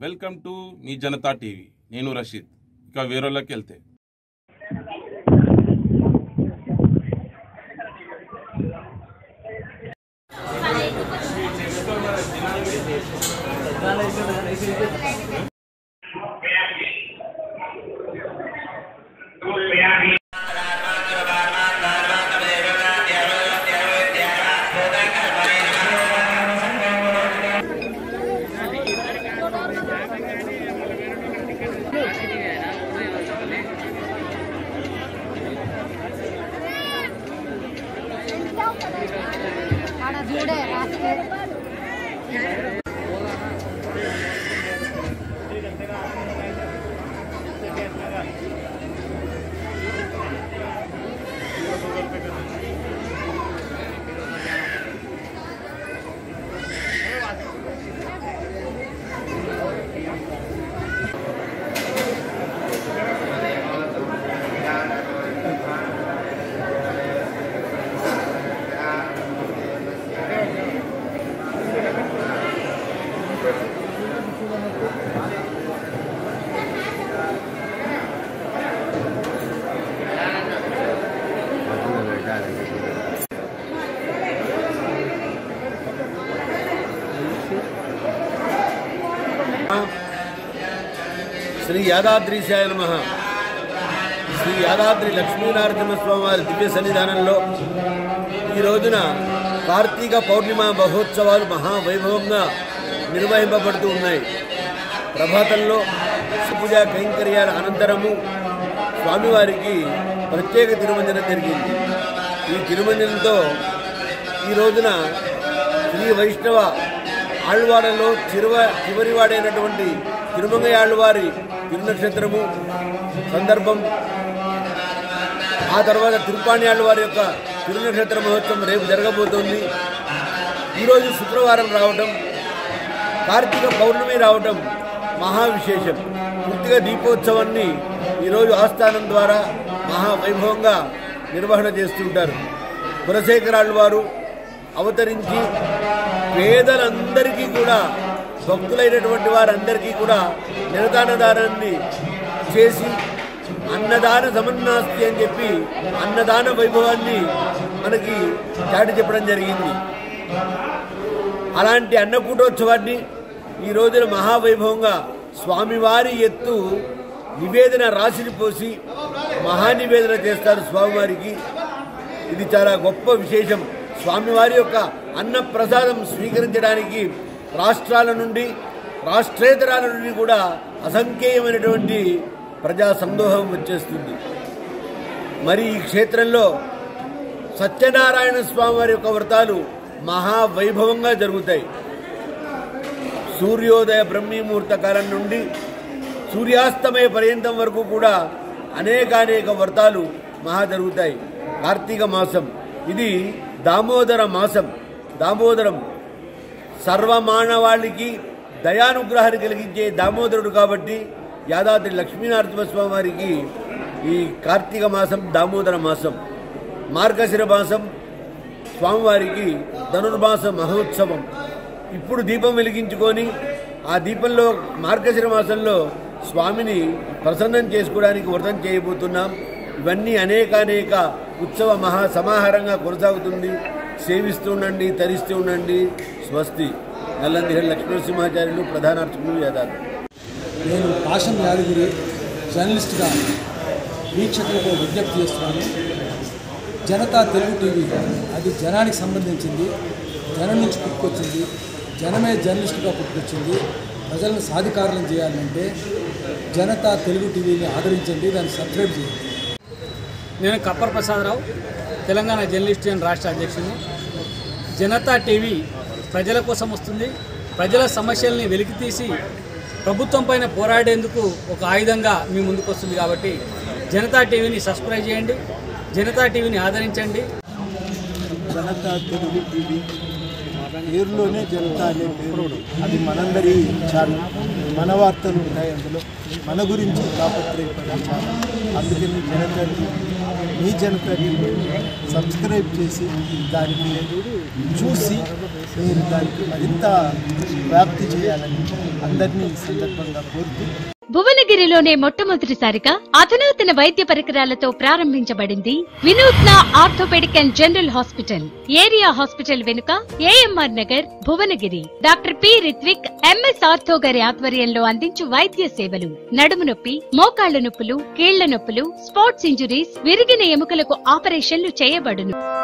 welcome to మీ Janata TV నేను రషీద్ ఇక వేరేలోకి వెళ్తే ఆడ చూడే రాస్తే శ్రీ యాదాద్రీశాయ నమ శ్రీ యాదాద్రి లక్ష్మీనారాయణ స్వామి వారి దివ్య సన్నిధానంలో ఈ రోజున కార్తీక పౌర్ణిమ మహోత్సవాలు మహావైభవంగా నిర్వహింపబడుతూ ఉన్నాయి ప్రభాతంలో పూజా కైంకర్యాల అనంతరము స్వామివారికి ప్రత్యేక తిరుమంజనం జరిగింది ఈ తిరుమంజనంతో ఈ రోజున శ్రీ వైష్ణవ ఆళ్వాడలో చిరువ చివరివాడైనటువంటి తిరుమంగ ఆళ్వారి తిరునక్షత్రము సందర్భం ఆ తర్వాత తిరుపాణి ఆళ్వారి యొక్క తిరునక్షత్ర మహోత్సవం రేపు జరగబోతోంది ఈరోజు శుక్రవారం రావటం కార్తీక పౌర్ణమి రావటం మహా విశేషం పూర్తిగా దీపోత్సవాన్ని ఈరోజు ఆస్థానం ద్వారా మహావైభవంగా నిర్వహణ చేస్తుంటారు కులశేఖరాళ్ళు వారు అవతరించి పేదలందరికీ కూడా భక్తులైనటువంటి వారందరికీ కూడా నిరదానదానాన్ని చేసి అన్నదాన సమన్నాస్తి అని చెప్పి అన్నదాన వైభవాన్ని మనకి చాటి చెప్పడం జరిగింది అలాంటి అన్నకూటోత్సవాన్ని ఈ రోజున మహావైభవంగా స్వామివారి ఎత్తు నివేదన రాశిని పోసి మహానివేదన చేస్తారు స్వామివారికి ఇది చాలా గొప్ప విశేషం స్వామివారి యొక్క అన్న ప్రసాదం స్వీకరించడానికి రాష్ట్రాల నుండి రాష్ట్రేతరాల నుండి కూడా అసంఖ్యేయమైనటువంటి ప్రజా సందోహం వచ్చేస్తుంది మరి ఈ క్షేత్రంలో సత్యనారాయణ స్వామి వారి యొక్క వ్రతాలు మహావైభవంగా జరుగుతాయి సూర్యోదయ బ్రహ్మీముహూర్త కాలం నుండి సూర్యాస్తమయ పర్యంతం వరకు కూడా అనేకానేక వ్రతాలు మహా జరుగుతాయి కార్తీక మాసం ఇది దామోదర మాసం దామోదరం సర్వమానవాళికి దయానుగ్రహాన్ని కలిగించే దామోదరుడు కాబట్టి యాదాద్రి లక్ష్మీనరసింహ స్వామి వారికి ఈ కార్తీక మాసం దామోదర మాసం మార్గశిర మాసం స్వామివారికి ధనుర్మాస మహోత్సవం ఇప్పుడు దీపం వెలిగించుకొని ఆ దీపంలో మార్గశిర మాసంలో స్వామిని ప్రసన్నం చేసుకోవడానికి వ్రతం చేయబోతున్నాం ఇవన్నీ అనేకానేక ఉత్సవ మహా సమాహారంగా కొనసాగుతుంది సేవిస్తూ ఉండండి తరిస్తూ ఉండండి స్వస్తి నల్లందిహరి లక్ష్మీనరసింహాచార్యులు ప్రధాన అర్చకులు యాదాద్రి నేను పాషం యాదగిరి జర్నలిస్ట్గా వీక్షకులకు విజ్ఞప్తి చేస్తున్నాను జనతా తెలుగు టీవీ అది జనానికి సంబంధించింది జనం నుంచి పుట్టుకొచ్చింది జనమే జర్నలిస్టుగా పుట్టుకొచ్చింది ప్రజలను సాధికారులను చేయాలంటే జనతా తెలుగు టీవీని ఆదరించండి దాన్ని సబ్స్క్రైబ్ చేయండి నేను కప్పర్ ప్రసాదరావు తెలంగాణ జర్నలిస్ట్ యూనియన్ రాష్ట్ర అధ్యక్షుని జనతా టీవీ ప్రజల కోసం వస్తుంది ప్రజల సమస్యల్ని వెలికితీసి ప్రభుత్వం పైన పోరాడేందుకు ఒక ఆయుధంగా మీ ముందుకు వస్తుంది కాబట్టి జనతా టీవీని సబ్స్క్రైబ్ చేయండి జనతా టీవీని ఆదరించండి జనతా తెలుగు టీవీ పేరులోనే జనతా అనే పేరు అది మనందరి ఛానల్ మన వార్తలు ఉంటాయి అందులో మన గురించి తాపత్రయపడే ఛానల్ అందుకని జనతా టీవీ మీ జనతా టీవీ సబ్స్క్రైబ్ చేసి దానికి చూసి మీరు దానికి మరింత వ్యాప్తి చేయాలని అందరినీ ఈ సందర్భంగా కోరుతూ భువనగిరిలోనే మొట్టమొదటిసారిగా అధునాతన వైద్య పరికరాలతో ప్రారంభించబడింది వినూత్న orthopaedic and general hospital area hospital వెనుక AMR Nagar Bhuvanagiri doctor P Rithvik MS ortho గారి ఆధ్వర్యంలో అందించు వైద్య సేవలు నడుము నొప్పి మోకాళ్ల నొప్పులు కీళ్ల నొప్పులు స్పోర్ట్స్ ఇంజురీస్ విరిగిన ఎముకలకు ఆపరేషన్లు చేయబడును